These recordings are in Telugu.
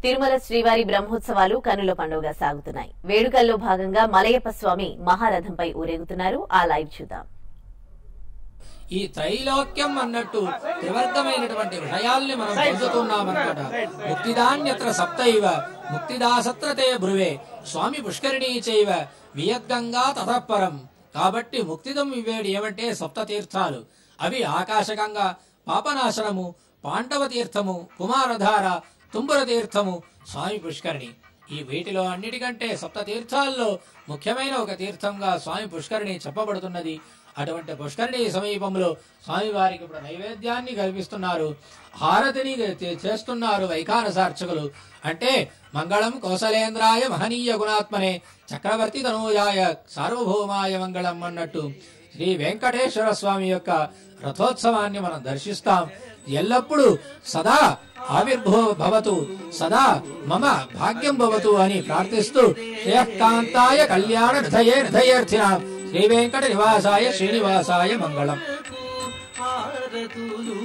తిరుమల శ్రీవారి బ్రహ్మోత్సవాలు కనుల పండుగ సాగుతున్నాయి వేడుకల్లో భాగంగా మలయప్ప స్వామి మహారథంపై ఊరేగుతున్నారు ఆ లైవ్ చూద్దాం ఈ త్రైలోక్యం అన్నట్టు త్రివర్గమైనటువంటి విషయాల్ని మనం పొందుతున్నామన్నమాట ముక్తిదాన్యత్ర సప్తైవ ముక్తిదాసత్ర తే బ్రువే స్వామి పుష్కరిణీ చైవ వియద్గంగా తతఃపరం కాబట్టి ముక్తిదం ఇవేడు ఏమంటే సప్త తీర్థాలు అవి ఆకాశగంగా పాపనాశనము పాండవ తీర్థము కుమారధార తుంబుర తీర్థము స్వామి పుష్కరిణి ఈ వీటిలో అన్నిటికంటే సప్త తీర్థాల్లో ముఖ్యమైన ఒక తీర్థంగా స్వామి పుష్కరిణి చెప్పబడుతున్నది అటువంటి పుష్కరిణి సమీపంలో స్వామివారికి ఇప్పుడు నైవేద్యాన్ని కల్పిస్తున్నారు హారతిని చే- చేస్తున్నారు వైఖానసార్చకులు అంటే మంగళం కౌసలేంద్రాయ మహనీయ గుణాత్మనే చక్రవర్తి తనూజాయ సార్వభౌమాయ మంగళం అన్నట్టు శ్రీ వెంకటేశ్వర స్వామి యొక్క రథోత్సవాన్ని మనం దర్శిస్తాం ఎల్లప్పుడూ సదా ఆవిర్భవ భవతు సదా మమ భాగ్యం భవతు అని ప్రార్థిస్తూ శ్రేయకాంతాయ కళ్యాణ హృదయే హృదయేర్థినాం శ్రీ వెంకట నివాసాయ శ్రీనివాసాయ మంగళం హారతులు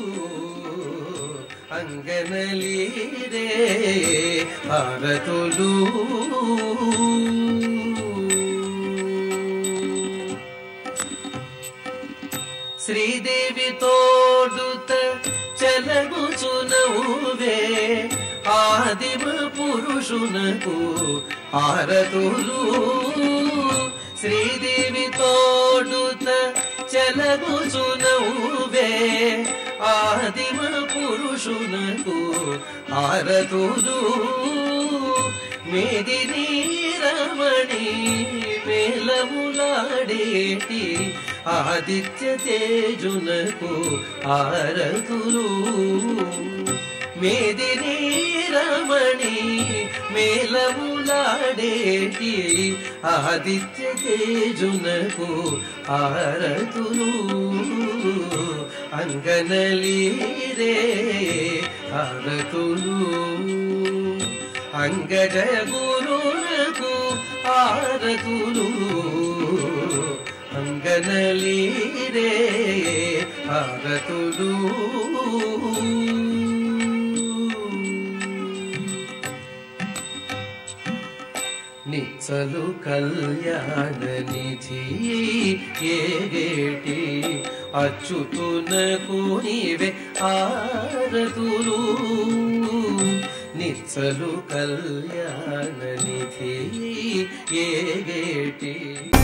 అంగనలీరే హారతులు శ్రీదేవి తోడుత చెలగుచునవువే ఆదిమ పురుషునకు హారతులు శ్రీదేవి తోడుత చెలగుచునవువే ఆదిమ పురుషునకు హారతులు మేదిని రమణి మేలములాడేటి ఆదిత్య తేజునకు ఆరతులు మేదిని రమణి మేలములాడేటి ఆదిత్య తేజునకు ఆరతులు అంగనలీరే ఆరతులు అంగజ గురునకు ఆరతులు అంగనలీరే ఆరతులు నిచ్చలు కళ్యాణ నిధి ఏగేటి అచ్యుతునకు నీవే ఆరతులు నిచ్చలు కళ్యాణ నిధి ఏగేటి